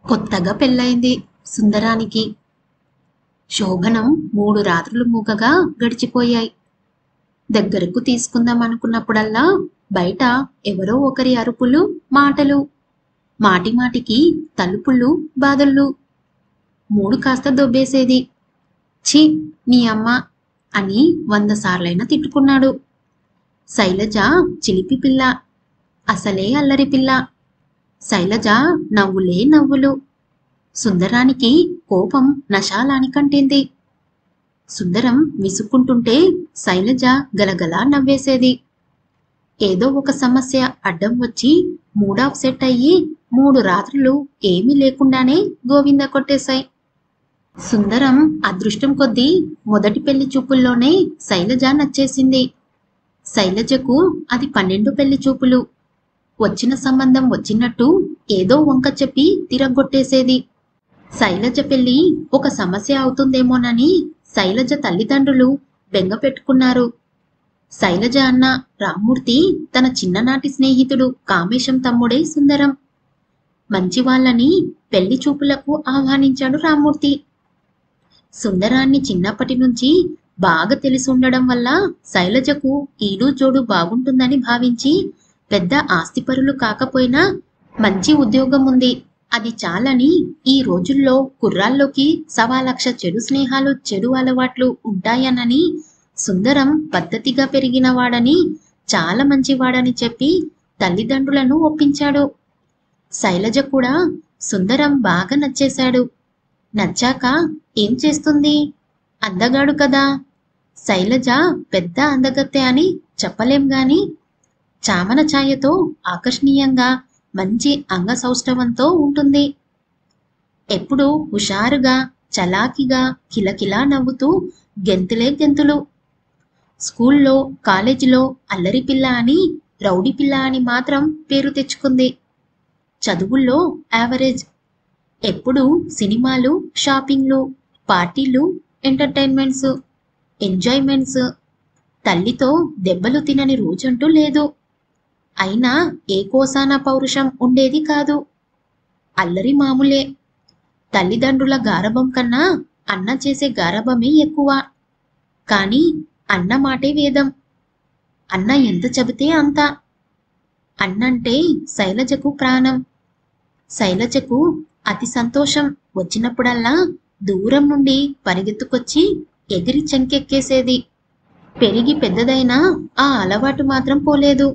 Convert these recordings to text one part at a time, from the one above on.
కొత్తగా పెళ్ళయింది సుందరానికి శోభనం మూడు రాత్రులు మూగగా గడిచిపోయాయి దగ్గరకు తీసుకుందాం అనుకున్నప్పుడల్లా బయట ఎవరో ఒకరి అరుపులు మాటలు మాటి మాటికి తలుపులు బాధలు మూడు కాస్త దొబ్బేసేది ఛీ నీ అమ్మ అని వంద సార్లైనా తిట్టుకున్నాడు శైలజ చిలిపి పిల్ల అసలే అల్లరి పిల్ల శైలజ నవ్వులే నవ్వులు సుందరానికి కోపం నశాలాని కంటింది సుందరం విసుక్కుంటుంటే శైలజ గలగలా నవ్వేసేది ఏదో ఒక సమస్య అడ్డం వచ్చి మూడాఫ్ సెట్ అయ్యి మూడు రాత్రులు ఏమీ లేకుండానే గోవింద కొట్టేశాయి సుందరం అదృష్టం కొద్దీ మొదటి పెళ్లి చూపుల్లోనే శైలజ నచ్చేసింది శైలజకు అది పన్నెండు పెళ్లి చూపులు వచ్చిన సంబంధం వచ్చినట్టు ఏదో వంక చెప్పి తిరగొట్టేసేది శైలజ పెళ్లి ఒక సమస్య అవుతుందేమోనని శైలజ తల్లిదండ్రులు బెంగ పెట్టుకున్నారు శైలజ అన్న రామ్మూర్తి తన చిన్ననాటి స్నేహితుడు కామేశం తమ్ముడే సుందరం మంచి వాళ్ళని పెళ్లి చూపులకు ఆహ్వానించాడు రామ్మూర్తి సుందరాన్ని చిన్నప్పటి నుంచి బాగా తెలిసి ఉండడం వల్ల శైలజకు ఈడు జోడు బాగుంటుందని భావించి పెద్ద ఆస్తిపరులు కాకపోయినా మంచి ఉద్యోగం ఉంది అది చాలని ఈ రోజుల్లో కుర్రాల్లోకి సవా లక్ష చెడు స్నేహాలు చెడు అలవాట్లు ఉంటాయనని సుందరం పద్ధతిగా పెరిగినవాడని చాలా మంచివాడని చెప్పి తల్లిదండ్రులను ఒప్పించాడు శైలజ కూడా సుందరం బాగా నచ్చేశాడు నచ్చాక ఏం చేస్తుంది అందగాడు కదా శైలజ పెద్ద అందగత్తె అని చెప్పలేం గాని చామన ఛాయతో ఆకర్షణీయంగా మంచి అంగసౌష్ఠవంతో ఉంటుంది ఎప్పుడూ హుషారుగా చలాకిగా కిలకిలా నవ్వుతూ గెంతులే గెంతులు స్కూల్లో కాలేజీలో అల్లరి పిల్ల అని రౌడీ పిల్ల అని మాత్రం పేరు తెచ్చుకుంది చదువుల్లో యావరేజ్ ఎప్పుడు సినిమాలు షాపింగ్లు పార్టీలు ఎంటర్టైన్మెంట్స్ ఎంజాయ్మెంట్స్ తల్లితో దెబ్బలు తినని రోజంటూ లేదు అయినా ఏ కోసాన పౌరుషం ఉండేది కాదు అల్లరి మామూలే తల్లిదండ్రుల గారభం కన్నా అన్న చేసే గారభమే ఎక్కువ కానీ అన్న మాటే వేదం అన్న ఎంత చెబితే అంత అన్నంటే శైలజకు ప్రాణం శైలజకు అతి సంతోషం వచ్చినప్పుడల్లా దూరం నుండి పరిగెత్తుకొచ్చి ఎగిరి చెంకెక్కేసేది పెరిగి పెద్దదైనా ఆ అలవాటు మాత్రం పోలేదు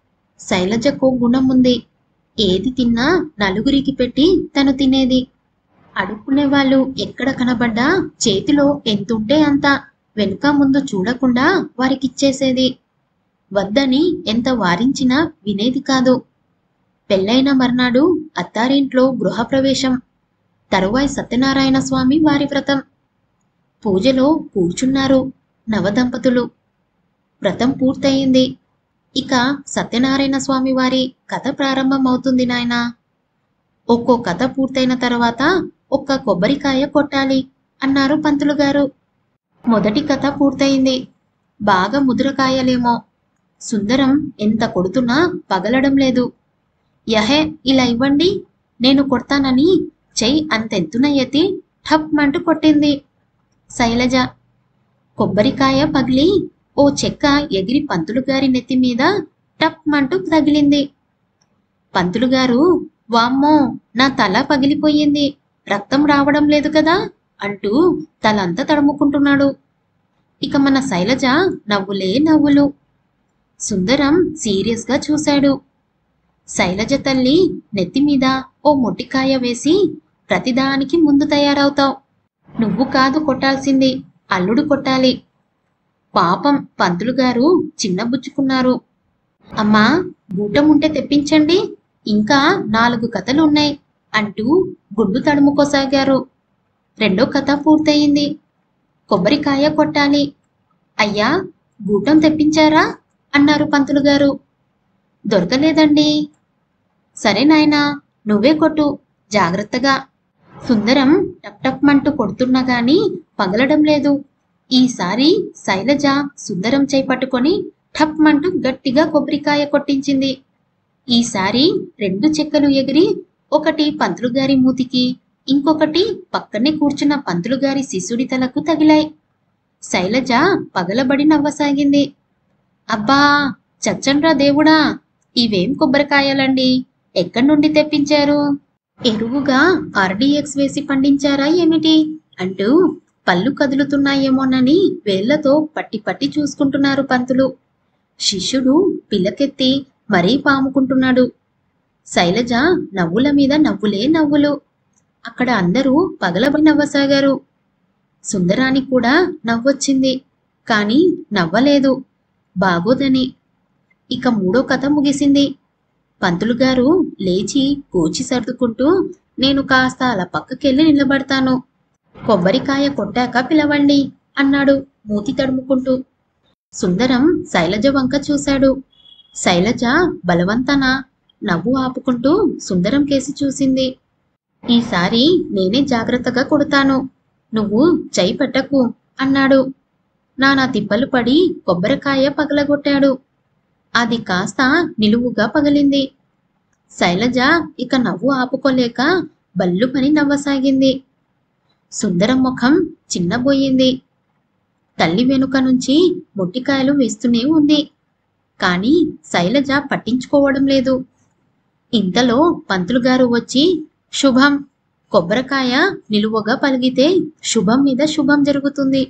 శైలజకు గుణం ఉంది ఏది తిన్నా నలుగురికి పెట్టి తను తినేది అడుక్కునే వాళ్ళు ఎక్కడ కనబడ్డా చేతిలో ఎంతుంటే అంత వెనుక ముందు చూడకుండా వారికిచ్చేసేది వద్దని ఎంత వారించినా వినేది కాదు పెళ్ళైన మర్నాడు అత్తారింట్లో గృహప్రవేశం తరువాయి సత్యనారాయణ స్వామి వారి వ్రతం పూజలో కూర్చున్నారు నవదంపతులు వ్రతం పూర్తయింది ఇక సత్యనారాయణ స్వామి వారి కథ ప్రారంభమవుతుంది నాయనా ఒక్కో కథ పూర్తయిన తర్వాత ఒక్క కొబ్బరికాయ కొట్టాలి అన్నారు పంతులు గారు మొదటి కథ పూర్తయింది బాగా ముదురకాయలేమో సుందరం ఎంత కొడుతున్నా పగలడం లేదు యహే ఇలా ఇవ్వండి నేను కొడతానని చెయ్యి అంతెత్తున ఎత్తి ఠప్ మంటూ కొట్టింది శైలజ కొబ్బరికాయ పగిలి ఓ చెక్క ఎగిరి పంతులు గారి నెత్తి మీద టప్ మంటూ తగిలింది పంతులు గారు వామ్మో నా తల పగిలిపోయింది రక్తం రావడం లేదు కదా అంటూ తలంతా తడుముకుంటున్నాడు ఇక మన శైలజ నవ్వులే నవ్వులు సుందరం సీరియస్గా చూశాడు శైలజ తల్లి నెత్తి మీద ఓ మొట్టికాయ వేసి ప్రతిదానికి ముందు తయారవుతావు నువ్వు కాదు కొట్టాల్సింది అల్లుడు కొట్టాలి పాపం పంతులు గారు చిన్నబుచ్చుకున్నారు అమ్మా గూటం ఉంటే తెప్పించండి ఇంకా నాలుగు కథలు ఉన్నాయి అంటూ గుడ్డు తడుముకోసాగారు రెండో కథ పూర్తయింది కొబ్బరికాయ కొట్టాలి అయ్యా గూటం తెప్పించారా అన్నారు పంతులు గారు దొరకలేదండి సరే నాయనా నువ్వే కొట్టు జాగ్రత్తగా సుందరం టప్ టప్ మంటూ కొడుతున్నా గాని పగలడం లేదు ఈసారి శైలజ సుందరం చేయి పట్టుకొని ఠప్ మంటూ గట్టిగా కొబ్బరికాయ కొట్టించింది ఈసారి రెండు చెక్కలు ఎగిరి ఒకటి పంతులు గారి మూతికి ఇంకొకటి పక్కనే కూర్చున్న పంతులు గారి శిష్యుడి తలకు తగిలాయి శైలజ పగలబడి నవ్వసాగింది అబ్బా చచ్చండ్రా దేవుడా ఇవేం కొబ్బరికాయలండి ఎక్కడి నుండి తెప్పించారు ఎరువుగా ఆర్డీఎక్స్ వేసి పండించారా ఏమిటి అంటూ పళ్ళు కదులుతున్నాయేమోనని వేళ్లతో పట్టి పట్టి చూసుకుంటున్నారు పంతులు శిష్యుడు పిల్లకెత్తి మరీ పాముకుంటున్నాడు శైలజ నవ్వుల మీద నవ్వులే నవ్వులు అక్కడ అందరూ పగలబడి నవ్వసాగారు సుందరానికి కూడా నవ్వొచ్చింది కానీ నవ్వలేదు బాగోదని ఇక మూడో కథ ముగిసింది పంతులు గారు లేచి కూచి సర్దుకుంటూ నేను కాస్త అలా పక్కకెళ్ళి నిలబడతాను కొబ్బరికాయ కొట్టాక పిలవండి అన్నాడు మూతి తడుముకుంటూ సుందరం శైలజ వంక చూశాడు శైలజ బలవంతన నవ్వు ఆపుకుంటూ సుందరం కేసి చూసింది ఈసారి నేనే జాగ్రత్తగా కొడతాను నువ్వు చేయి పెట్టకు అన్నాడు నానా తిప్పలు పడి కొబ్బరికాయ పగలగొట్టాడు అది కాస్త నిలువుగా పగిలింది శైలజ ఇక నవ్వు ఆపుకోలేక బల్లుమని నవ్వసాగింది సుందరం ముఖం చిన్నబోయింది తల్లి వెనుక నుంచి మొట్టికాయలు వేస్తూనే ఉంది కానీ శైలజ పట్టించుకోవడం లేదు ఇంతలో పంతులు గారు వచ్చి శుభం కొబ్బరికాయ నిలువగా పలిగితే శుభం మీద శుభం జరుగుతుంది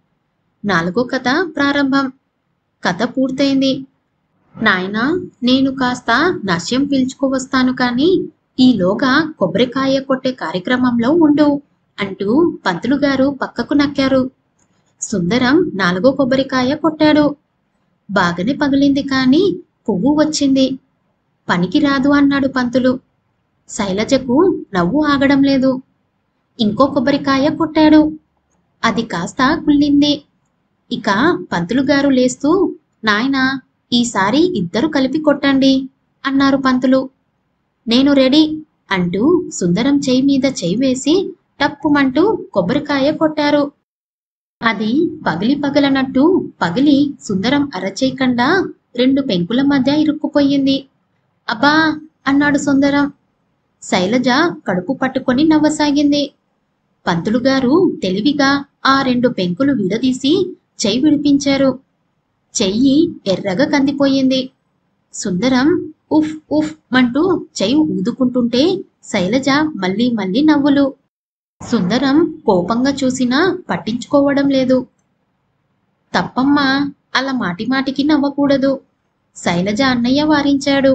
నాలుగో కథ ప్రారంభం కథ పూర్తయింది నాయనా నేను కాస్త నశ్యం పీల్చుకోవస్తాను కానీ ఈలోగా కొబ్బరికాయ కొట్టే కార్యక్రమంలో ఉండు అంటూ పంతులు గారు పక్కకు నక్కారు సుందరం నాలుగో కొబ్బరికాయ కొట్టాడు బాగానే పగిలింది కానీ పువ్వు వచ్చింది పనికి రాదు అన్నాడు పంతులు శైలజకు నవ్వు ఆగడం లేదు ఇంకో కొబ్బరికాయ కొట్టాడు అది కాస్త కుళ్ళింది ఇక పంతులు గారు లేస్తూ నాయనా ఈసారి ఇద్దరు కలిపి కొట్టండి అన్నారు పంతులు నేను రెడీ అంటూ సుందరం చేయి మీద చేయి వేసి టప్పుమంటూ కొబ్బరికాయ కొట్టారు అది పగిలి పగలనట్టు పగిలి సుందరం అరచేయకుండా రెండు పెంకుల మధ్య ఇరుక్కుపోయింది అబ్బా అన్నాడు సుందరం శైలజ కడుపు పట్టుకొని నవ్వసాగింది పంతులు గారు తెలివిగా ఆ రెండు పెంకులు విడదీసి చెయ్యి విడిపించారు చెయ్యి ఎర్రగా కందిపోయింది సుందరం ఉఫ్ ఉఫ్ అంటూ చెయ్యి ఊదుకుంటుంటే శైలజ మళ్ళీ మళ్ళీ నవ్వులు సుందరం కోపంగా చూసినా పట్టించుకోవడం లేదు తప్పమ్మా అలా మాటి మాటికి నవ్వకూడదు శైలజ అన్నయ్య వారించాడు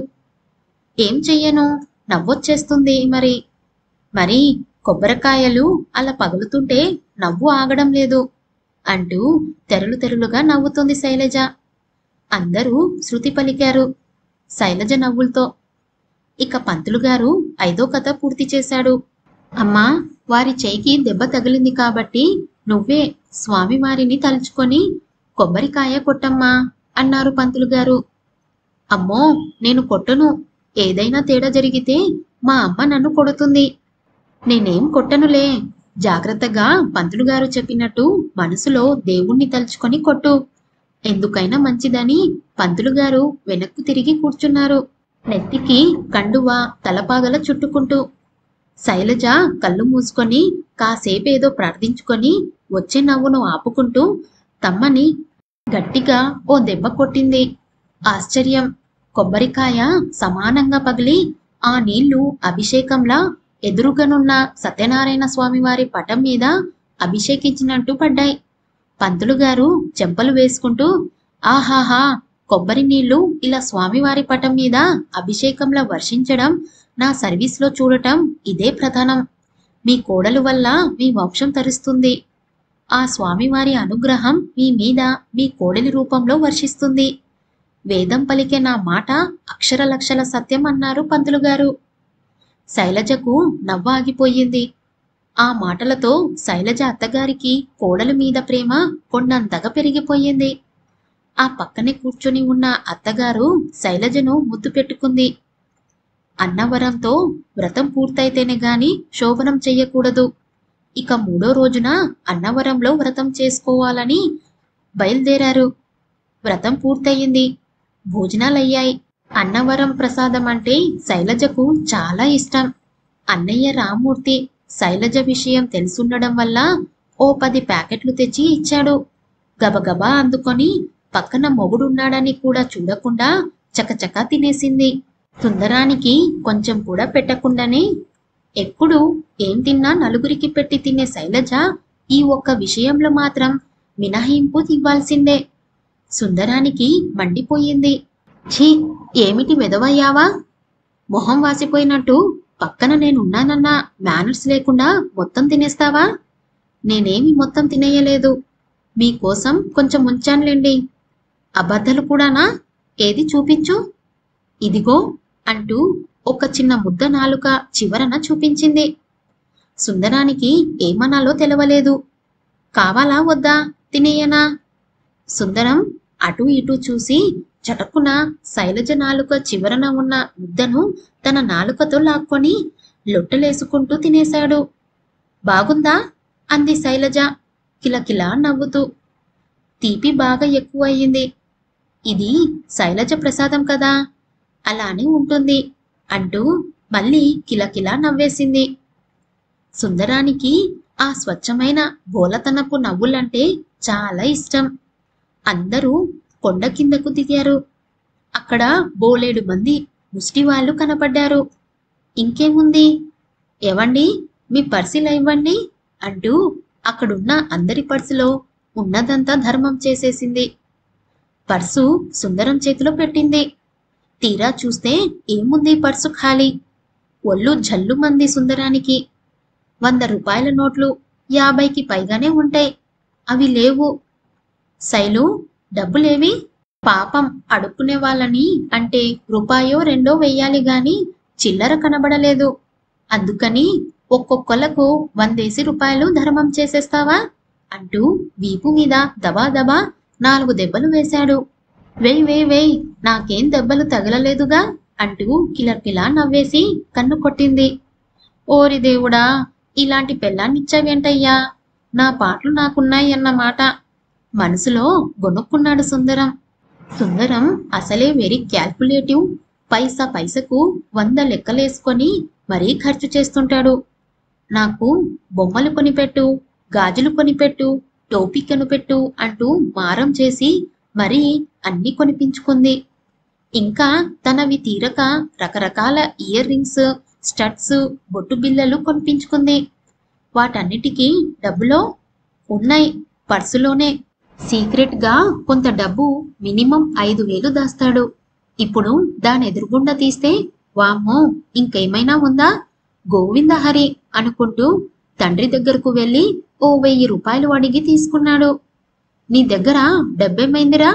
ఏం చెయ్యను నవ్వొచ్చేస్తుంది మరి మరి కొబ్బరికాయలు అలా పగులుతుంటే నవ్వు ఆగడం లేదు అంటూ తెరలు తెరలుగా నవ్వుతుంది శైలజ అందరూ శృతి పలికారు శైలజ నవ్వులతో ఇక పంతులు గారు ఐదో కథ పూర్తి చేశాడు అమ్మా వారి చేయికి దెబ్బ తగిలింది కాబట్టి నువ్వే స్వామివారిని తలుచుకొని కొబ్బరికాయ కొట్టమ్మా అన్నారు పంతులు గారు అమ్మో నేను కొట్టను ఏదైనా తేడా జరిగితే మా అమ్మ నన్ను కొడుతుంది నేనేం కొట్టనులే జాగ్రత్తగా పంతులు గారు చెప్పినట్టు మనసులో దేవుణ్ణి తలుచుకొని కొట్టు ఎందుకైనా మంచిదని పంతులు గారు వెనక్కు తిరిగి కూర్చున్నారు నెత్తికి కండువ తలపాగల చుట్టుకుంటూ శైలజ కళ్ళు మూసుకొని కాసేపేదో ప్రార్థించుకొని వచ్చే నవ్వును ఆపుకుంటూ తమ్మని గట్టిగా ఓ దెబ్బ కొట్టింది ఆశ్చర్యం కొబ్బరికాయ సమానంగా పగిలి ఆ నీళ్లు అభిషేకంలా ఎదురుగనున్న సత్యనారాయణ స్వామి వారి పటం మీద అభిషేకించినట్టు పడ్డాయి పంతులు గారు చెంపలు వేసుకుంటూ ఆహాహా కొబ్బరి నీళ్లు ఇలా స్వామివారి పటం మీద అభిషేకంలా వర్షించడం నా సర్వీస్లో చూడటం ఇదే ప్రధానం మీ కోడలు వల్ల మీ వంశం తరుస్తుంది ఆ స్వామివారి అనుగ్రహం మీ మీద మీ కోడలి రూపంలో వర్షిస్తుంది వేదం పలికే నా మాట అక్షర లక్షల సత్యం అన్నారు పంతులు గారు శైలజకు నవ్వు ఆగిపోయింది ఆ మాటలతో శైలజ అత్తగారికి కోడల మీద ప్రేమ కొండంతగా పెరిగిపోయింది ఆ పక్కనే కూర్చొని ఉన్న అత్తగారు శైలజను ముద్దు పెట్టుకుంది అన్నవరంతో వ్రతం పూర్తయితేనే గాని శోభనం చెయ్యకూడదు ఇక మూడో రోజున అన్నవరంలో వ్రతం చేసుకోవాలని బయలుదేరారు వ్రతం పూర్తయింది భోజనాలయ్యాయి అన్నవరం ప్రసాదం అంటే శైలజకు చాలా ఇష్టం అన్నయ్య రామూర్తి శైలజ విషయం తెలుసుండడం వల్ల ఓ పది ప్యాకెట్లు తెచ్చి ఇచ్చాడు గబగబా అందుకొని పక్కన మొగుడున్నాడని కూడా చూడకుండా చకచకా తినేసింది సుందరానికి కొంచెం కూడా పెట్టకుండానే ఎప్పుడు ఏం తిన్నా నలుగురికి పెట్టి తినే శైలజ ఈ ఒక్క విషయంలో మాత్రం మినహాయింపు ఇవ్వాల్సిందే సుందరానికి మండిపోయింది ఛీ ఏమిటి వెదవయ్యావా మొహం వాసిపోయినట్టు పక్కన నేనున్నానన్న మేనర్స్ లేకుండా మొత్తం తినేస్తావా నేనేమి మొత్తం తినేయలేదు మీకోసం కొంచెం ఉంచానులేండి అబద్ధాలు కూడానా ఏది చూపించు ఇదిగో అంటూ ఒక చిన్న ముద్ద నాలుక చివరన చూపించింది సుందరానికి ఏమనాలో తెలవలేదు కావాలా వద్దా తినేయనా సుందరం అటు ఇటు చూసి చటక్కున శైలజ నాలుక చివరన ఉన్న ముద్దను తన నాలుకతో లాక్కొని లొట్టలేసుకుంటూ తినేశాడు బాగుందా అంది శైలజ కిలకిలా నవ్వుతూ తీపి బాగా ఎక్కువ అయ్యింది ఇది శైలజ ప్రసాదం కదా అలానే ఉంటుంది అంటూ మళ్ళీ కిలకిలా నవ్వేసింది సుందరానికి ఆ స్వచ్ఛమైన బోలతనపు నవ్వులంటే చాలా ఇష్టం అందరూ కొండ కిందకు దిగారు అక్కడ బోలేడు మంది ముష్టివాళ్ళు కనపడ్డారు ఇంకేముంది ఎవండి మీ పర్సిలా ఇవ్వండి అంటూ అక్కడున్న అందరి పర్సులో ఉన్నదంతా ధర్మం చేసేసింది పర్సు సుందరం చేతిలో పెట్టింది తీరా చూస్తే ఏముంది పర్సు ఖాళీ ఒళ్ళు జల్లుమంది సుందరానికి వంద రూపాయల నోట్లు యాభైకి పైగానే ఉంటాయి అవి లేవు శైలు డబ్బులేవి పాపం అడుక్కునే వాళ్ళని అంటే రూపాయో రెండో వెయ్యాలి గాని చిల్లర కనబడలేదు అందుకని ఒక్కొక్కలకు వందేసి రూపాయలు ధర్మం చేసేస్తావా అంటూ వీపు మీద దబా దబా నాలుగు దెబ్బలు వేశాడు వేయ్ వేయ్ వేయ్ నాకేం దెబ్బలు తగలలేదుగా అంటూ కిలకిలా నవ్వేసి కన్ను కొట్టింది ఓరి దేవుడా ఇలాంటి పెళ్ళాన్నిచ్చావేంటయ్యా నా పాటలు నాకున్నాయి అన్నమాట మనసులో గొనుక్కున్నాడు సుందరం సుందరం అసలే వెరీ క్యాల్కులేటివ్ పైసా పైసకు వంద లెక్కలేసుకొని మరీ ఖర్చు చేస్తుంటాడు నాకు బొమ్మలు కొనిపెట్టు గాజులు కొనిపెట్టు టోపీ కొనిపెట్టు అంటూ మారం చేసి మరీ అన్ని కొనిపించుకుంది ఇంకా తనవి తీరక రకరకాల ఇయర్ రింగ్స్ స్టడ్స్ బొట్టు బిళ్ళలు కొనిపించుకుంది వాటన్నిటికీ డబ్బులో ఉన్నాయి పర్సులోనే సీక్రెట్ గా కొంత డబ్బు మినిమం ఐదు వేలు దాస్తాడు ఇప్పుడు దాని ఎదురుగుండా తీస్తే వామ్మో ఇంకేమైనా ఉందా గోవింద హరి అనుకుంటూ తండ్రి దగ్గరకు వెళ్ళి ఓ వెయ్యి రూపాయలు అడిగి తీసుకున్నాడు నీ దగ్గర డబ్బేమైందిరా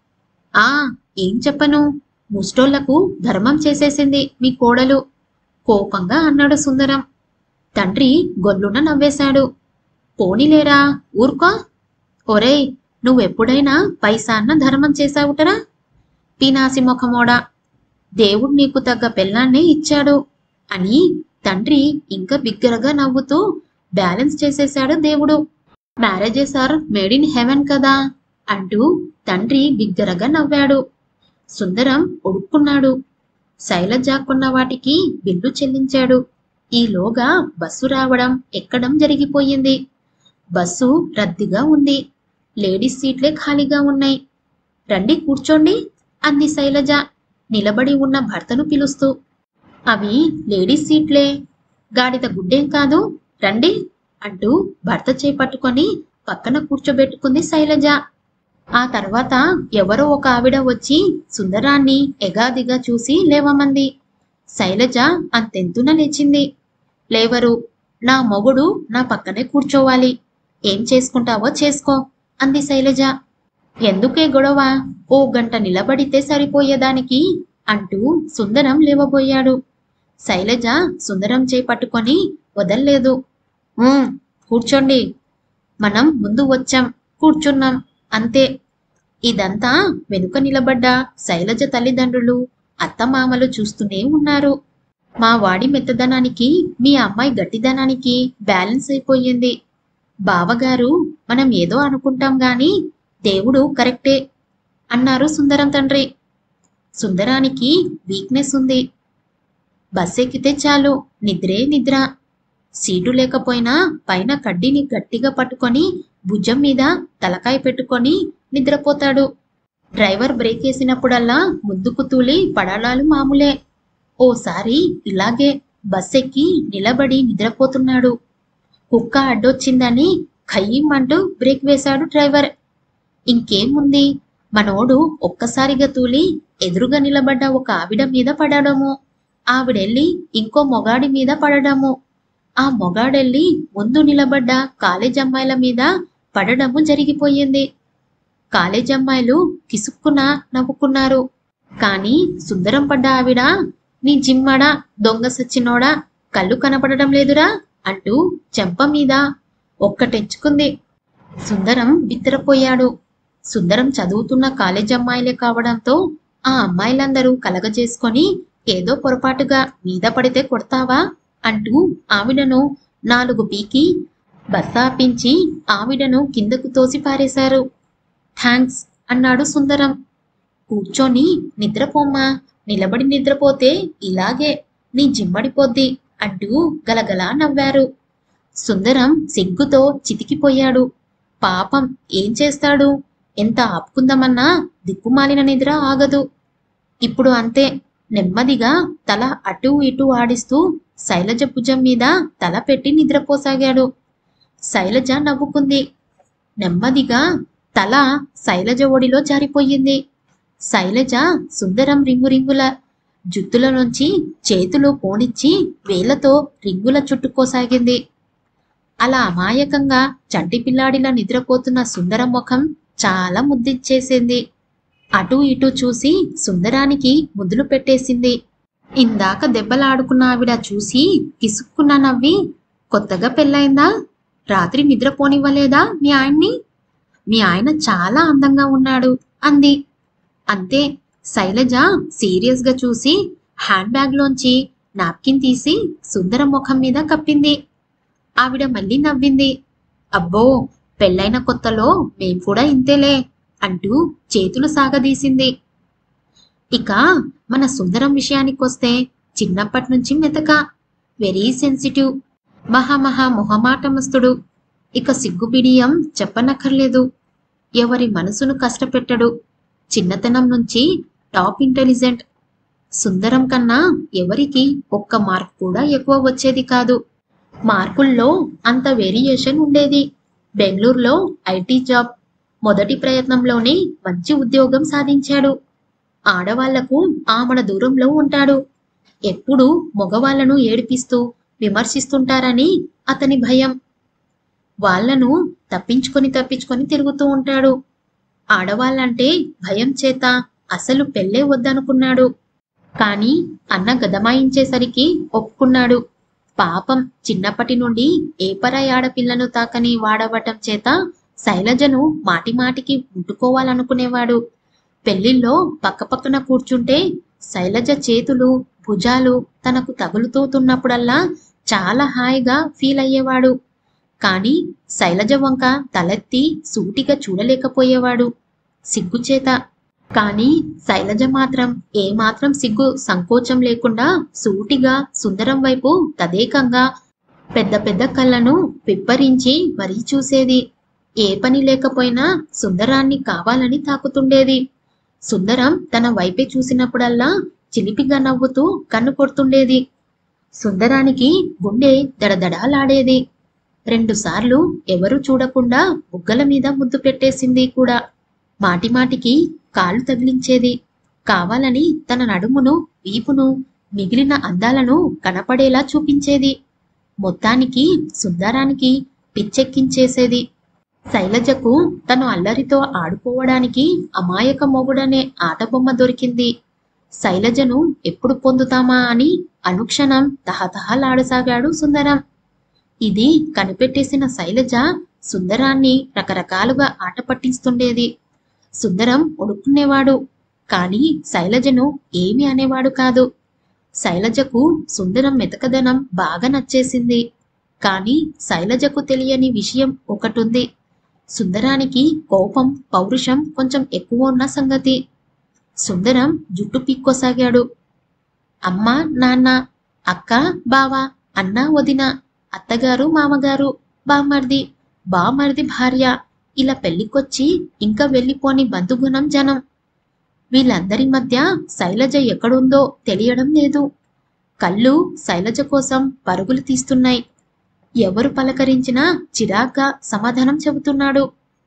ఆ ఏం చెప్పను ముస్టోళ్లకు ధర్మం చేసేసింది మీ కోడలు కోపంగా అన్నాడు సుందరం తండ్రి గొల్లున నవ్వేశాడు పోనీలేరా ఊరుకో ఒరేయ్ నువ్వెప్పుడైనా పైసా అన్న ధర్మం చేశావుటరా పినాసి ముఖమోడా దేవుడు నీకు తగ్గ పెళ్ళాన్నే ఇచ్చాడు అని తండ్రి ఇంకా బిగ్గరగా నవ్వుతూ బ్యాలెన్స్ చేసేశాడు దేవుడు marriages are made in heaven కదా అంటూ తండ్రి బిగ్గరగా నవ్వాడు సుందరం ఉడుక్కున్నాడు శైలజ కొన్న వాటికి బిల్లు చెల్లించాడు ఈలోగా బస్సు రావడం ఎక్కడం జరిగిపోయింది బస్సు రద్దీగా ఉంది లేడీస్ సీట్లే ఖాళీగా ఉన్నాయి రండి కూర్చోండి అంది శైలజ నిలబడి ఉన్న భర్తను పిలుస్తూ అవి లేడీస్ సీట్లే గాడిద గుడ్డేం కాదు రండి అంటూ భర్త చేపట్టుకొని పక్కన కూర్చోబెట్టుకుంది శైలజ ఆ తర్వాత ఎవరో ఒక ఆవిడ వచ్చి సుందరాన్ని ఎగాదిగా చూసి లేవమంది శైలజ అంతెంతున లేచింది లేవరు నా మొగుడు నా పక్కనే కూర్చోవాలి ఏం చేసుకుంటావో చేసుకో అంది శైలజ ఎందుకే గొడవ ఓ గంట నిలబడితే సరిపోయేదానికి అంటూ సుందరం లేవబోయాడు శైలజ సుందరం చేపట్టుకొని వదల్లేదు "ఉమ్, కూర్చోండి మనం ముందు వచ్చాం కూర్చున్నాం అంతే ఇదంతా వెనుక నిలబడ్డ శైలజ తల్లిదండ్రులు అత్తమామలు చూస్తూనే ఉన్నారు మా వాడి మెత్తదనానికి మీ అమ్మాయి గట్టిదనానికి బ్యాలెన్స్ అయిపోయింది బావగారు మనం ఏదో అనుకుంటాం గాని దేవుడు కరెక్టే అన్నారు సుందరం తండ్రి సుందరానికి వీక్నెస్ ఉంది బస్ ఎక్కితే చాలు నిద్రే నిద్ర సీటు లేకపోయినా పైన కడ్డీని గట్టిగా పట్టుకొని భుజం మీద తలకాయ పెట్టుకొని నిద్రపోతాడు డ్రైవర్ బ్రేక్ వేసినప్పుడల్లా ముందుకు తూలి పడాలాలు మామూలే ఓసారి ఇలాగే బస్ ఎక్కి నిలబడి నిద్రపోతున్నాడు కుక్క అడ్డొచ్చిందని ఖయ్యమంటూ బ్రేక్ వేశాడు డ్రైవర్ ఇంకేముంది మనోడు ఒక్కసారిగా తూలి ఎదురుగా నిలబడ్డ ఒక ఆవిడ మీద పడడము ఆవిడెళ్ళి ఇంకో మొగాడి మీద పడడము ఆ మొగాడెళ్ళి ముందు నిలబడ్డ కాలేజ్ అమ్మాయిల మీద పడడము జరిగిపోయింది కాలేజ్ అమ్మాయిలు కిసుక్కున నవ్వుకున్నారు కానీ సుందరం పడ్డ ఆవిడ నీ జిమ్మడా దొంగ సచ్చినోడా కళ్ళు కనపడడం లేదురా అంటూ చెంప మీద ఒక్కటెచ్చుకుంది సుందరం బిత్తరపోయాడు సుందరం చదువుతున్న కాలేజ్ అమ్మాయిలే కావడంతో ఆ అమ్మాయిలందరూ కలగజేసుకొని ఏదో పొరపాటుగా మీద పడితే కొడతావా అంటూ ఆవిడను నాలుగు పీకి బస్సాపించి ఆవిడను కిందకు తోసి పారేశారు థ్యాంక్స్ అన్నాడు సుందరం కూర్చొని నిద్రపోమ్మా నిలబడి నిద్రపోతే ఇలాగే నీ జిమ్మడిపోద్ది అంటూ గలగలా నవ్వారు సుందరం సిగ్గుతో చితికిపోయాడు పాపం ఏం చేస్తాడు ఎంత ఆపుకుందామన్నా దిక్కుమాలిన నిద్ర ఆగదు ఇప్పుడు అంతే నెమ్మదిగా తల అటూ ఇటూ ఆడిస్తూ శైలజ భుజం మీద తల పెట్టి నిద్రపోసాగాడు శైలజ నవ్వుకుంది నెమ్మదిగా తల శైలజ ఒడిలో జారిపోయింది శైలజ సుందరం రింగు రింగుల జుత్తుల నుంచి చేతులు పోనిచ్చి వేళ్లతో రింగుల చుట్టుకోసాగింది అలా అమాయకంగా చంటి పిల్లాడిలా నిద్రపోతున్న సుందరం ముఖం చాలా ముద్దిచ్చేసింది అటూ ఇటూ చూసి సుందరానికి ముద్దులు పెట్టేసింది ఇందాక దెబ్బలాడుకున్న ఆవిడ చూసి కిసుక్కున్న నవ్వి కొత్తగా పెళ్ళైందా రాత్రి నిద్రపోనివ్వలేదా మీ ఆయన్ని మీ ఆయన చాలా అందంగా ఉన్నాడు అంది అంతే శైలజ సీరియస్గా చూసి హ్యాండ్ బ్యాగ్లోంచి నాప్కిన్ తీసి సుందరం ముఖం మీద కప్పింది ఆవిడ మళ్ళీ నవ్వింది అబ్బో పెళ్ళైన కొత్తలో మేం కూడా ఇంతేలే అంటూ చేతులు సాగదీసింది ఇక మన సుందరం విషయానికొస్తే చిన్నప్పటి నుంచి మెతక వెరీ సెన్సిటివ్ మహామహా మొహమాటమస్తుడు ఇక సిగ్గుబిడియం చెప్పనక్కర్లేదు ఎవరి మనసును కష్టపెట్టడు చిన్నతనం నుంచి టాప్ ఇంటెలిజెంట్ సుందరం కన్నా ఎవరికి ఒక్క మార్క్ కూడా ఎక్కువ వచ్చేది కాదు మార్కుల్లో అంత వేరియేషన్ ఉండేది బెంగళూరులో ఐటీ జాబ్ మొదటి ప్రయత్నంలోనే మంచి ఉద్యోగం సాధించాడు ఆడవాళ్లకు ఆమడ దూరంలో ఉంటాడు ఎప్పుడూ మగవాళ్లను ఏడిపిస్తూ విమర్శిస్తుంటారని అతని భయం వాళ్లను తప్పించుకొని తప్పించుకొని తిరుగుతూ ఉంటాడు ఆడవాళ్ళంటే భయం చేత అసలు పెళ్ళే వద్దనుకున్నాడు కానీ అన్న గదమాయించేసరికి ఒప్పుకున్నాడు పాపం చిన్నప్పటి నుండి ఏ పరాయి ఆడపిల్లను తాకని వాడవటం చేత శైలజను మాటిమాటికి ముట్టుకోవాలనుకునేవాడు పెళ్లిల్లో పక్కపక్కన కూర్చుంటే శైలజ చేతులు భుజాలు తనకు తగులుతూతున్నప్పుడల్లా చాలా హాయిగా ఫీల్ అయ్యేవాడు కానీ శైలజ వంక తలెత్తి సూటిగా చూడలేకపోయేవాడు సిగ్గుచేత కానీ శైలజ మాత్రం ఏమాత్రం సిగ్గు సంకోచం లేకుండా సూటిగా సుందరం వైపు తదేకంగా పెద్ద పెద్ద కళ్ళను పిప్పరించి మరీ చూసేది ఏ పని లేకపోయినా సుందరాన్ని కావాలని తాకుతుండేది సుందరం తన వైపే చూసినప్పుడల్లా చిలిపిగా నవ్వుతూ కన్ను కొడుతుండేది సుందరానికి గుండె దడదడాలాడేది రెండుసార్లు ఎవరు చూడకుండా బుగ్గల మీద ముద్దు పెట్టేసింది కూడా మాటిమాటికి కాళ్ళు తగిలించేది కావాలని తన నడుమును వీపును మిగిలిన అందాలను కనపడేలా చూపించేది మొత్తానికి సుందరానికి పిచ్చెక్కించేసేది శైలజకు తను అల్లరితో ఆడుకోవడానికి అమాయక మొగుడనే ఆటబొమ్మ దొరికింది శైలజను ఎప్పుడు పొందుతామా అని అనుక్షణం తహతహలాడసాగాడు సుందరం ఇది కనిపెట్టేసిన శైలజ సుందరాన్ని రకరకాలుగా ఆట పట్టిస్తుండేది సుందరం ఉడుక్కునేవాడు కానీ శైలజను ఏమీ అనేవాడు కాదు శైలజకు సుందరం మెతకదనం బాగా నచ్చేసింది కానీ శైలజకు తెలియని విషయం ఒకటుంది సుందరానికి కోపం పౌరుషం కొంచెం ఎక్కువ ఉన్న సంగతి సుందరం జుట్టు పీక్కోసాగాడు అమ్మా నాన్న అక్క బావ అన్న వదిన అత్తగారు మామగారు బామర్ది బామర్ది భార్య ఇలా పెళ్లికొచ్చి ఇంకా వెళ్ళిపోని బంధుగుణం జనం వీళ్ళందరి మధ్య శైలజ ఎక్కడుందో తెలియడం లేదు కళ్ళు శైలజ కోసం పరుగులు తీస్తున్నాయి ఎవరు పలకరించినా చిరాగ్గా సమాధానం చెబుతున్నాడు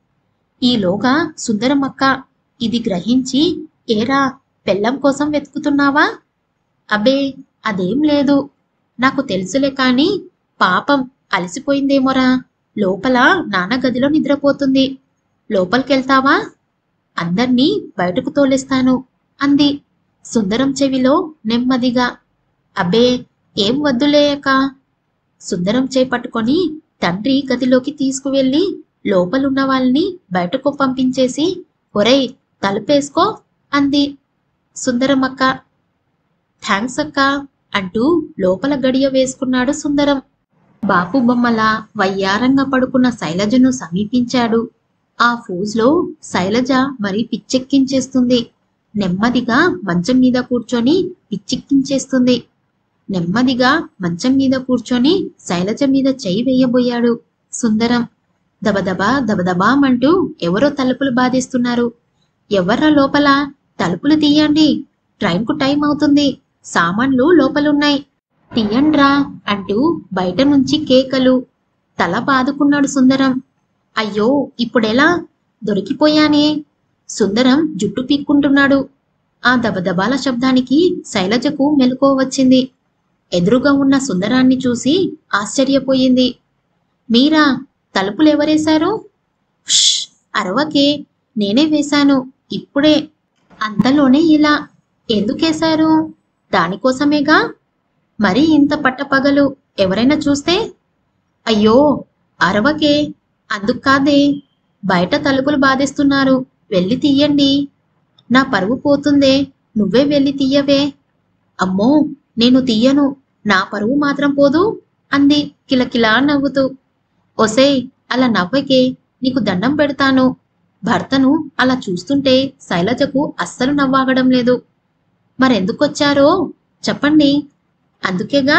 ఈలోగా సుందరమక్క ఇది గ్రహించి ఏరా పెళ్ళం కోసం వెతుకుతున్నావా అబే అదేం లేదు నాకు తెలుసులే కాని పాపం అలసిపోయిందేమోరా లోపల నాన్న గదిలో నిద్రపోతుంది లోపలికెళ్తావా అందర్నీ బయటకు తోలేస్తాను అంది సుందరం చెవిలో నెమ్మదిగా అబ్బే ఏం వద్దులేయక సుందరం చేపట్టుకొని తండ్రి గదిలోకి తీసుకువెళ్ళి లోపలున్న వాళ్ళని బయటకు పంపించేసి ఒరేయ్ తలుపేసుకో అంది సుందరమక్క థ్యాంక్స్ అక్క అంటూ లోపల గడియ వేసుకున్నాడు సుందరం బాపు బొమ్మల వయ్యారంగా పడుకున్న శైలజను సమీపించాడు ఆ ఫోజ్లో శైలజ మరి పిచ్చెక్కించేస్తుంది నెమ్మదిగా మంచం మీద కూర్చొని పిచ్చెక్కించేస్తుంది నెమ్మదిగా మంచం మీద కూర్చొని శైలజ మీద చెయ్యి వేయబోయాడు సుందరం దబదబా దబదబామంటూ ఎవరో తలుపులు బాధిస్తున్నారు ఎవర్రా లోపల తలుపులు తీయండి ట్రైన్కు టైం అవుతుంది సామాన్లు లోపలున్నాయి తీయండ్రా అంటూ బయట నుంచి కేకలు తల బాదుకున్నాడు సుందరం అయ్యో ఇప్పుడెలా దొరికిపోయానే సుందరం జుట్టు పీక్కుంటున్నాడు ఆ దబదబాల శబ్దానికి శైలజకు మెలకువ వచ్చింది ఎదురుగా ఉన్న సుందరాన్ని చూసి ఆశ్చర్యపోయింది మీరా తలుపులెవరేశారు "ష్, అరవకే నేనే వేశాను ఇప్పుడే అంతలోనే ఇలా ఎందుకేశారు దానికోసమేగా మరి ఇంత పట్టపగలు ఎవరైనా చూస్తే అయ్యో అరవకే అందుకు కాదే బయట తలుపులు బాధేస్తున్నారు వెళ్ళి తీయండి నా పరువు పోతుందే నువ్వే వెళ్ళి తీయవే అమ్మో నేను తీయను నా పరువు మాత్రం పోదు అంది కిలకిలా నవ్వుతూ ఒసేయ్ అలా నవ్వకే నీకు దండం పెడతాను భర్తను అలా చూస్తుంటే శైలజకు అస్సలు నవ్వాగడం లేదు మరెందుకొచ్చారో చెప్పండి అందుకేగా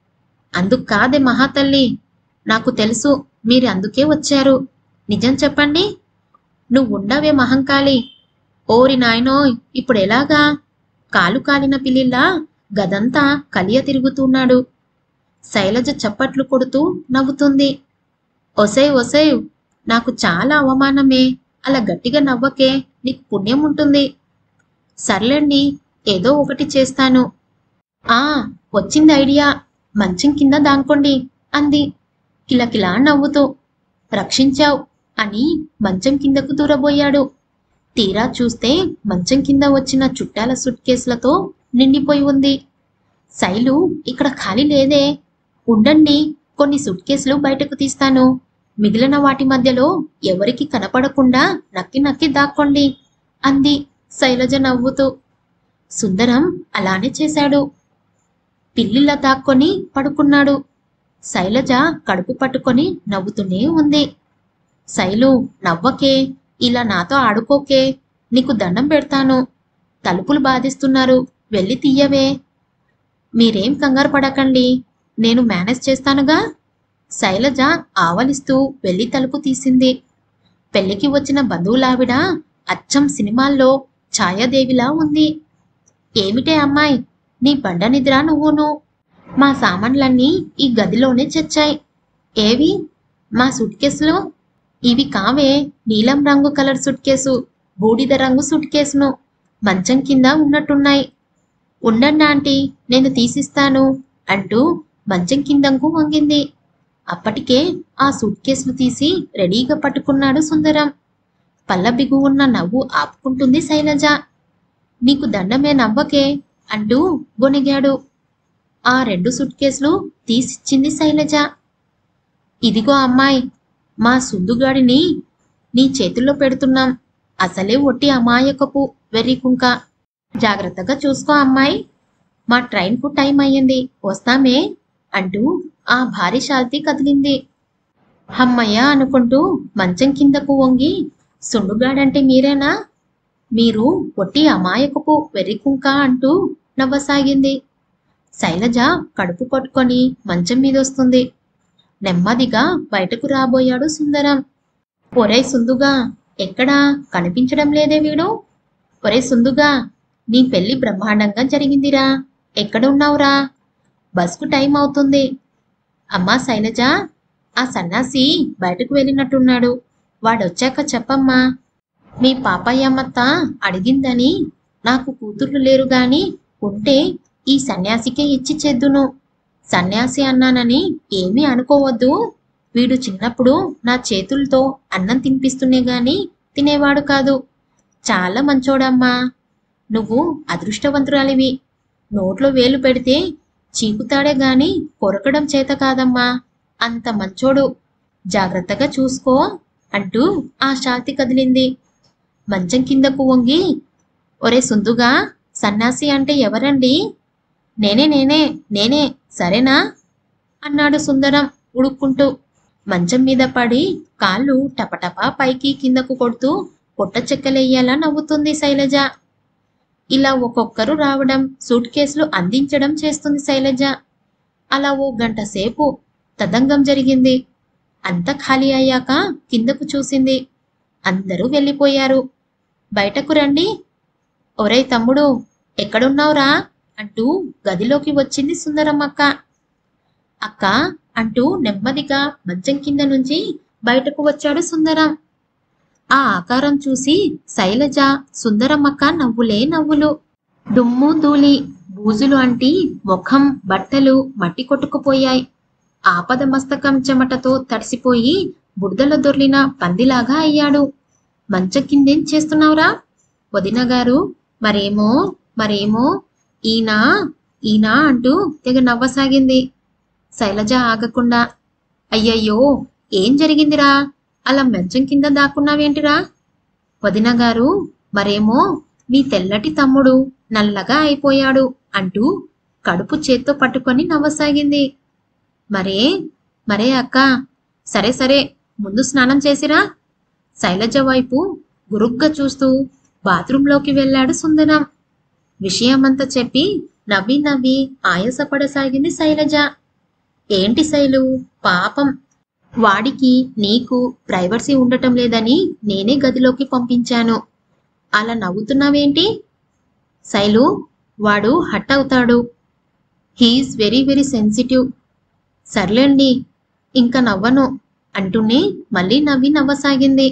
అందుకు కాదే మహాతల్లి నాకు తెలుసు మీరు అందుకే వచ్చారు నిజం చెప్పండి నువ్వు ఉండవే మహంకాళి ఓరి నాయనోయ్ ఇప్పుడు ఎలాగా కాలు కాలిన పిల్లిలా గదంతా కలియ తిరుగుతున్నాడు శైలజ చప్పట్లు కొడుతూ నవ్వుతుంది ఒసే ఒసే నాకు చాలా అవమానమే అలా గట్టిగా నవ్వకే నీకు పుణ్యం ఉంటుంది సర్లేండి ఏదో ఒకటి చేస్తాను ఆ వచ్చింది ఐడియా మంచం కింద దాంకోండి అంది కిలకిలా నవ్వుతూ రక్షించావు అని మంచం కిందకు దూరబోయాడు తీరా చూస్తే మంచం కింద వచ్చిన చుట్టాల సుట్ కేసులతో నిండిపోయి ఉంది శైలు ఇక్కడ ఖాళీ లేదే ఉండండి కొన్ని సుట్ కేసులు బయటకు తీస్తాను మిగిలిన వాటి మధ్యలో ఎవరికి కనపడకుండా నక్కి నక్కి దాక్కోండి అంది శైలజ నవ్వుతూ సుందరం అలానే చేశాడు పిల్లిలా దాక్కొని పడుకున్నాడు శైలజ కడుపు పట్టుకొని నవ్వుతూనే ఉంది శైలు నవ్వకే ఇలా నాతో ఆడుకోకే నీకు దండం పెడతాను తలుపులు బాధిస్తున్నారు వెళ్ళి తీయవే మీరేం కంగారు పడకండి నేను మేనేజ్ చేస్తానుగా శైలజ ఆవలిస్తూ వెళ్ళి తలుపు తీసింది పెళ్లికి వచ్చిన బంధువులావిడ అచ్చం సినిమాల్లో ఛాయాదేవిలా ఉంది ఏమిటే అమ్మాయి నీ బండ నిద్ర నువ్వును మా సామాన్లన్నీ ఈ గదిలోనే చచ్చాయి ఏవి మా సూట్ కేసులు ఇవి కావే నీలం రంగు కలర్ సూట్ కేసు బూడిద రంగు సూట్ కేసును మంచం కింద ఉన్నట్టున్నాయి ఉండండి ఆంటీ నేను తీసిస్తాను అంటూ మంచం కిందకు వంగింది అప్పటికే ఆ సూట్ కేసులు తీసి రెడీగా పట్టుకున్నాడు సుందరం పల్ల బిగు ఉన్న నవ్వు ఆపుకుంటుంది శైలజ నీకు దండమే నవ్వకే అంటూ గొనిగాడు ఆ రెండు సూట్ కేసులు తీసిచ్చింది శైలజ ఇదిగో అమ్మాయి మా సుందుగాడిని నీ చేతుల్లో పెడుతున్నాం అసలే ఒట్టి అమాయకపు వెర్రి కుంక జాగ్రత్తగా చూసుకో అమ్మాయి మా ట్రైన్కు టైం అయ్యింది వస్తామే అంటూ ఆ భారీ శాల్తీ కదిలింది హమ్మయ్య అనుకుంటూ మంచం కిందకు వంగి సుండుగాడంటే మీరేనా మీరు ఒట్టి అమాయకపు వెర్రి కుంక అంటూ నవ్వసాగింది శైలజ కడుపు పట్టుకొని మంచం మీద వస్తుంది నెమ్మదిగా బయటకు రాబోయాడు సుందరం ఒరే సుందుగా ఎక్కడా కనిపించడం లేదే వీడు ఒరే సుందుగా నీ పెళ్లి బ్రహ్మాండంగా జరిగిందిరా ఎక్కడ ఉన్నావురా బస్కు టైం అవుతుంది అమ్మా శైలజ ఆ సన్నాసి బయటకు వెళ్ళినట్టున్నాడు వాడొచ్చాక చెప్పమ్మా మీ పాపయ్యమ్మత్త అడిగిందని నాకు కూతుర్లు లేరు గాని ఉంటే ఈ సన్యాసికే ఇచ్చి చేద్దును సన్యాసి అన్నానని ఏమీ అనుకోవద్దు వీడు చిన్నప్పుడు నా చేతులతో అన్నం తినిపిస్తున్నే గాని తినేవాడు కాదు చాలా మంచోడమ్మా నువ్వు అదృష్టవంతురాలివి నోట్లో వేలు పెడితే చీకుతాడే గాని కొరకడం చేత కాదమ్మా అంత మంచోడు జాగ్రత్తగా చూసుకో అంటూ ఆ శాంతి కదిలింది మంచం కిందకు వంగి ఒరే సుందుగా సన్యాసి అంటే ఎవరండి నేనే నేనే నేనే సరేనా అన్నాడు సుందరం ఉడుక్కుంటూ మంచం మీద పడి కాళ్ళు టపటపా పైకి కిందకు కొడుతూ పొట్ట చెక్కలెయ్యేలా నవ్వుతుంది శైలజ ఇలా ఒక్కొక్కరు రావడం సూట్ కేసులు అందించడం చేస్తుంది శైలజ అలా ఓ గంట సేపు తదంగం జరిగింది అంత ఖాళీ అయ్యాక కిందకు చూసింది అందరూ వెళ్ళిపోయారు బయటకు రండి ఒరే తమ్ముడు ఎక్కడున్నావురా అంటూ గదిలోకి వచ్చింది సుందరమ్మక్క అక్క అంటూ నెమ్మదిగా మంచం కింద నుంచి బయటకు వచ్చాడు సుందరం ఆ ఆకారం చూసి శైలజ సుందరమ్మక్క నవ్వులే నవ్వులు దుమ్ము ధూళి బూజులు అంటి ముఖం బట్టలు మట్టి కొట్టుకుపోయాయి ఆపద మస్తకం చెమటతో తడిసిపోయి బురదలో దొర్లిన పందిలాగా అయ్యాడు మంచం కిందేం చేస్తున్నావురా వదిన గారు మరేమో మరేమో ఈయన ఈయన అంటూ తెగ నవ్వసాగింది శైలజ ఆగకుండా అయ్యయ్యో ఏం జరిగిందిరా అలా మంచం కింద దాక్కున్నావేంటిరా వదిన గారు మరేమో మీ తెల్లటి తమ్ముడు నల్లగా అయిపోయాడు అంటూ కడుపు చేత్తో పట్టుకొని నవ్వసాగింది మరే మరే అక్క సరే సరే ముందు స్నానం చేసిరా శైలజ వైపు గురుగ్గా చూస్తూ బాత్రూంలోకి వెళ్ళాడు సుందరం విషయమంతా చెప్పి నవ్వి నవ్వి ఆయాసపడసాగింది శైలజ ఏంటి శైలు పాపం వాడికి నీకు ప్రైవసీ ఉండటం లేదని నేనే గదిలోకి పంపించాను అలా నవ్వుతున్నావేంటి శైలు వాడు హట్ అవుతాడు హీఈస్ వెరీ వెరీ సెన్సిటివ్ సర్లేండి ఇంకా నవ్వను అంటూనే మళ్ళీ నవ్వి నవ్వసాగింది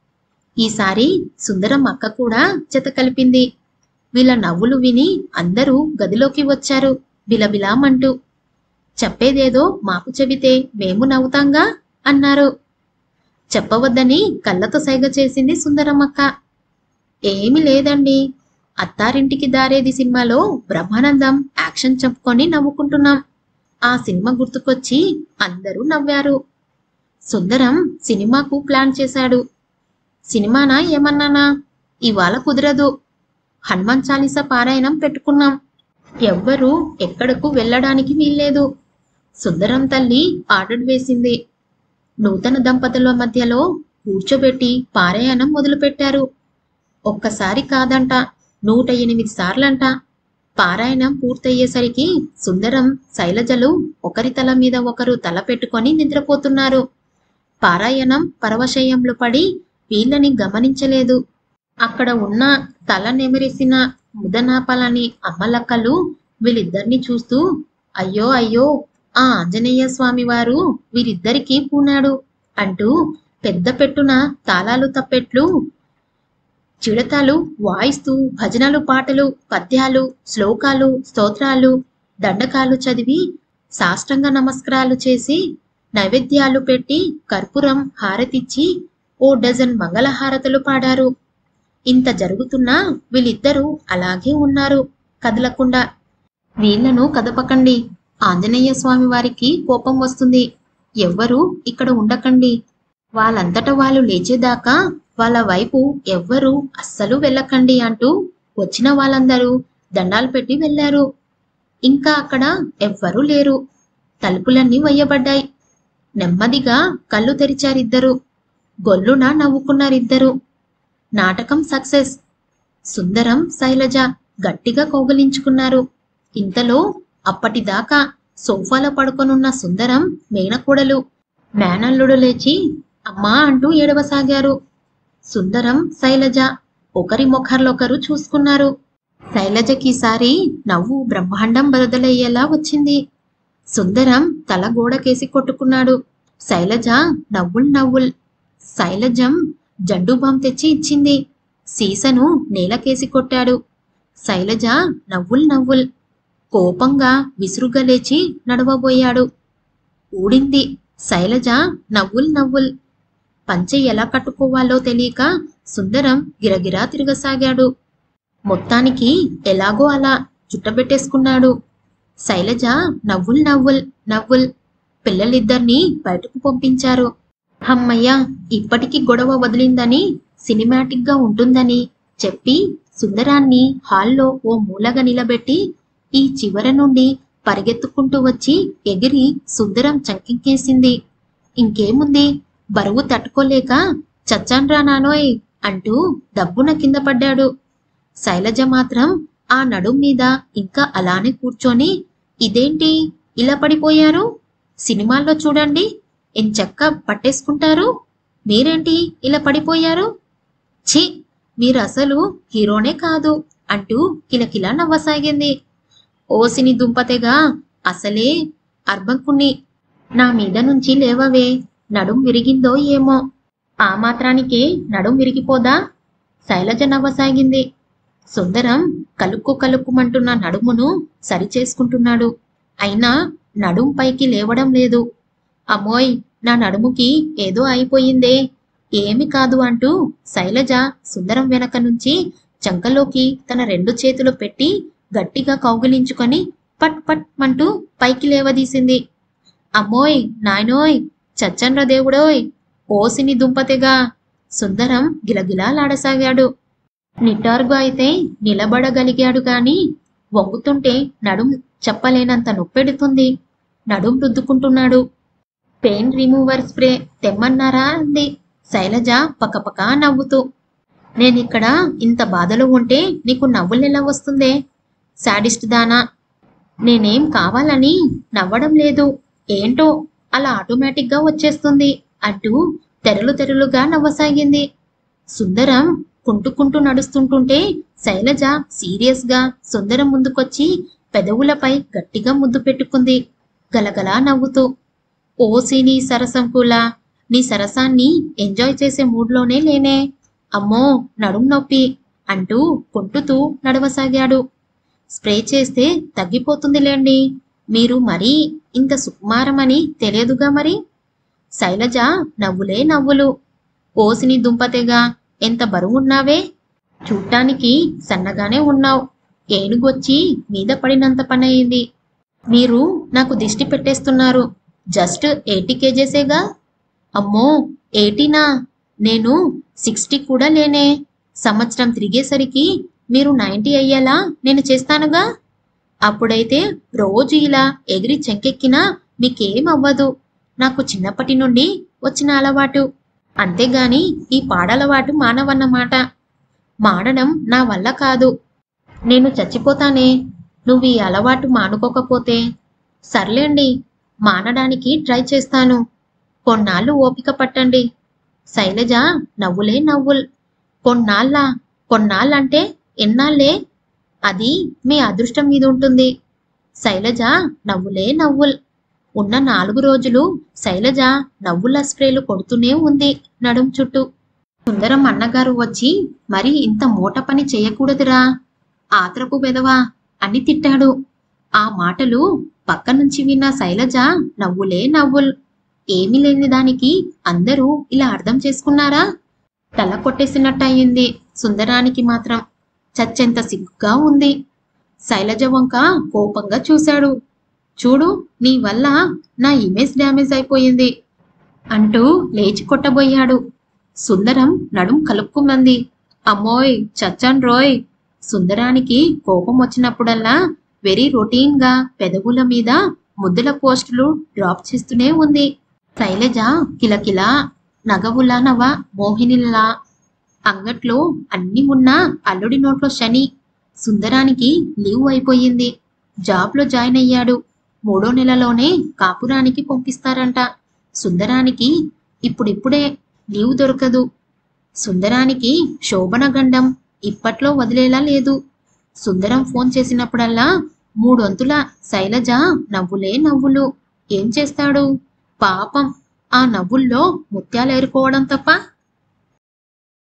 ఈసారి సుందరం అక్క కూడా జత కలిపింది వీళ్ళ నవ్వులు విని అందరూ గదిలోకి వచ్చారు బిలబిలామంటూ చెప్పేదేదో మాకు చెబితే మేము నవ్వుతాంగా అన్నారు చెప్పవద్దని కళ్ళతో సైగ చేసింది సుందరమ్మక్క ఏమి లేదండి అత్తారింటికి దారేది సినిమాలో బ్రహ్మానందం యాక్షన్ చెప్పుకొని నవ్వుకుంటున్నాం ఆ సినిమా గుర్తుకొచ్చి అందరూ నవ్వారు సుందరం సినిమాకు ప్లాన్ చేశాడు సినిమానా ఏమన్నానా ఇవాళ కుదరదు హనుమాన్ చాలీసా పారాయణం పెట్టుకున్నాం ఎవ్వరూ ఎక్కడకు వెళ్ళడానికి వీల్లేదు సుందరం తల్లి ఆర్డర్ వేసింది నూతన దంపతుల మధ్యలో కూర్చోబెట్టి పారాయణం మొదలుపెట్టారు ఒక్కసారి కాదంట నూట ఎనిమిది సార్లంట పారాయణం పూర్తయ్యేసరికి సుందరం శైలజలు ఒకరి తల మీద ఒకరు తల పెట్టుకొని నిద్రపోతున్నారు పారాయణం పరవశయంలో పడి వీళ్ళని గమనించలేదు అక్కడ ఉన్న తల నెమిరేసిన ముదనాపాలని అమ్మలక్కలు వీళ్ళిద్దరిని చూస్తూ అయ్యో అయ్యో ఆ ఆంజనేయ స్వామి వారు వీరిద్దరికీ పూనాడు అంటూ పెద్ద పెట్టున తాళాలు తప్పెట్లు చిడతలు వాయిస్తూ భజనలు పాటలు పద్యాలు శ్లోకాలు స్తోత్రాలు దండకాలు చదివి సాష్టంగ నమస్కారాలు చేసి నైవేద్యాలు పెట్టి కర్పూరం హారతిచ్చి ఓ డజన్ మంగళహారతులు పాడారు ఇంత జరుగుతున్నా వీళ్ళిద్దరూ అలాగే ఉన్నారు కదలకుండా వీళ్లను కదపకండి ఆంజనేయ స్వామి వారికి కోపం వస్తుంది ఎవ్వరూ ఇక్కడ ఉండకండి వాళ్ళంతట వాళ్ళు లేచేదాకా వాళ్ళ వైపు ఎవ్వరూ అస్సలు వెళ్ళకండి అంటూ వచ్చిన వాళ్ళందరూ దండాలు పెట్టి వెళ్ళారు ఇంకా అక్కడ ఎవ్వరూ లేరు తలుపులన్నీ వయ్యబడ్డాయి నెమ్మదిగా కళ్ళు తెరిచారిద్దరు గొల్లున నవ్వుకున్నారిద్దరు నాటకం సక్సెస్ సుందరం శైలజ గట్టిగా కౌగలించుకున్నారు ఇంతలో అప్పటిదాకా సోఫాలో పడుకొనున్న సుందరం మేనకోడలు మేనల్లుడు లేచి అమ్మా అంటూ ఏడవసాగారు సుందరం శైలజ ఒకరి ముఖర్లొకరు చూసుకున్నారు శైలజకిసారి నవ్వు బ్రహ్మాండం బరదలయ్యేలా వచ్చింది సుందరం తల గోడకేసి కొట్టుకున్నాడు శైలజ నవ్వుల్ నవ్వుల్ శైలజం జండు బాం తెచ్చి ఇచ్చింది సీసను నేలకేసి కొట్టాడు శైలజ నవ్వుల్ నవ్వుల్ కోపంగా విసురుగా లేచి నడవబోయాడు ఊడింది శైలజ నవ్వుల్ నవ్వుల్ పంచె ఎలా కట్టుకోవాలో తెలియక సుందరం గిరగిరా తిరగసాగాడు మొత్తానికి ఎలాగో అలా చుట్టబెట్టేసుకున్నాడు శైలజ నవ్వుల్ నవ్వుల్ నవ్వుల్ పిల్లలిద్దరినీ బయటకు పంపించారు హమ్మయ్య ఇప్పటికి గొడవ వదిలిందని సినిమాటిక్గా ఉంటుందని చెప్పి సుందరాన్ని హాల్లో ఓ మూలగా నిలబెట్టి ఈ చివర నుండి పరిగెత్తుకుంటూ వచ్చి ఎగిరి సుందరం చంకింకేసింది ఇంకేముంది బరువు తట్టుకోలేక చచ్చాన్రా నానోయ్ అంటూ దబ్బున కింద పడ్డాడు శైలజ మాత్రం ఆ నడుం మీద ఇంకా అలానే కూర్చొని ఇదేంటి ఇలా పడిపోయారు సినిమాల్లో చూడండి ఎంచక్క పట్టేసుకుంటారు మీరేంటి ఇలా పడిపోయారు ఛీ మీరు అసలు హీరోనే కాదు అంటూ కిలకిలా నవ్వసాగింది ఓసిని దుంపతెగా అసలే అర్భకుణ్ణి నా మీద నుంచి లేవవే నడుం విరిగిందో ఏమో ఆ మాత్రానికే నడుం విరిగిపోదా శైలజ నవ్వసాగింది సుందరం కలుక్కు కలుక్కుమంటున్న నడుమును సరిచేసుకుంటున్నాడు అయినా నడుం పైకి లేవడం లేదు అమ్మోయ్ నా నడుముకి ఏదో అయిపోయిందే ఏమి కాదు అంటూ శైలజ సుందరం వెనక నుంచి చంకలోకి తన రెండు చేతులు పెట్టి గట్టిగా కౌగిలించుకొని పట్ పట్ మంటూ పైకి లేవదీసింది అమ్మోయ్ నాయనోయ్ చచ్చండ్ర దేవుడోయ్ ఓసిని దుంపతెగా సుందరం గిలగిలాలాడసాగాడు నిటారుగా అయితే నిలబడగలిగాడు గాని వంగుతుంటే నడుం చెప్పలేనంత నొప్పెడుతుంది నడుం రుద్దుకుంటున్నాడు పెయిన్ రిమూవర్ స్ప్రే తెమ్మన్నారా అంది శైలజ పకపక నవ్వుతూ నేనిక్కడ ఇంత బాధలో ఉంటే నీకు నవ్వులెలా వస్తుందే శాడిస్ట్ దానా నేనేం కావాలని నవ్వడం లేదు ఏంటో అలా ఆటోమేటిక్గా వచ్చేస్తుంది అంటూ తెరలు తెరలుగా నవ్వసాగింది సుందరం కుంటుకుంటూ నడుస్తుంటుంటే శైలజ సీరియస్గా సుందరం ముందుకొచ్చి పెదవులపై గట్టిగా ముద్దు పెట్టుకుంది గలగలా నవ్వుతూ ఓసి నీ సరసం కూడా నీ సరసాన్ని ఎంజాయ్ చేసే మూడ్లోనే లేనే అమ్మో నడుం నొప్పి అంటూ కుంటుతూ నడవసాగాడు స్ప్రే చేస్తే తగ్గిపోతుందిలేండి మీరు మరీ ఇంత సుకుమారమని తెలియదుగా మరి శైలజ నవ్వులే నవ్వులు ఓసిని దుంపతెగా ఎంత బరువున్నావే చూడ్డానికి సన్నగానే ఉన్నావు ఏనుగొచ్చి మీద పడినంత పనయింది మీరు నాకు దిష్టి పెట్టేస్తున్నారు జస్ట్ ఎయిటీ కేజెసేగా అమ్మో ఎయిటీనా నేను సిక్స్టీ కూడా లేనే సంవత్సరం తిరిగేసరికి మీరు నైంటీ అయ్యేలా నేను చేస్తానుగా అప్పుడైతే రోజు ఇలా ఎగిరి చెంకెక్కినా మీకేం అవ్వదు నాకు చిన్నప్పటి నుండి వచ్చిన అలవాటు అంతేగాని ఈ పాడలవాటు మానవన్నమాట మాడడం నా వల్ల కాదు నేను చచ్చిపోతానే నువ్వు ఈ అలవాటు మానుకోకపోతే సర్లేండి మానడానికి ట్రై చేస్తాను కొన్నాళ్ళు ఓపిక పట్టండి శైలజ నవ్వులే నవ్వుల్ కొన్నాళ్ళ కొన్నాళ్ళంటే ఎన్నాళ్ళే అది మీ అదృష్టం మీద ఉంటుంది శైలజ నవ్వులే నవ్వుల్ ఉన్న నాలుగు రోజులు శైలజ నవ్వుల స్ప్రేలు కొడుతూనే ఉంది నడుం చుట్టూ సుందరం అన్నగారు వచ్చి మరి ఇంత మూట పని చేయకూడదురా ఆత్రపు బెదవా అని తిట్టాడు ఆ మాటలు పక్క నుంచి విన్న శైలజ నవ్వులే నవ్వుల్ ఏమీ లేని దానికి అందరూ ఇలా అర్థం చేసుకున్నారా తల కొట్టేసినట్టయింది సుందరానికి మాత్రం చచ్చెంత సిగ్గుగా ఉంది శైలజ వంక కోపంగా చూశాడు చూడు నీ వల్ల నా ఇమేజ్ డ్యామేజ్ అయిపోయింది అంటూ లేచి కొట్టబోయాడు సుందరం నడుం కలుపుకుమంది అమ్మోయ్ చచ్చాన్ రోయ్ సుందరానికి కోపం వచ్చినప్పుడల్లా వెరీ రొటీన్గా పెదవుల మీద ముద్దుల పోస్టులు డ్రాప్ చేస్తూనే ఉంది శైలజ కిలకిలా నగవులా నవ మోహినిలా అంగట్లో అన్ని ఉన్న అల్లుడి నోట్లో శని సుందరానికి లీవ్ అయిపోయింది జాబ్లో జాయిన్ అయ్యాడు మూడో నెలలోనే కాపురానికి పంపిస్తారంట సుందరానికి ఇప్పుడిప్పుడే లీవ్ దొరకదు సుందరానికి శోభన గండం ఇప్పట్లో వదిలేలా లేదు సుందరం ఫోన్ చేసినప్పుడల్లా మూడొంతుల శైలజ నవ్వులే నవ్వులు ఏం చేస్తాడు పాపం ఆ నవ్వుల్లో ముత్యాలు ఏరుకోవడం తప్ప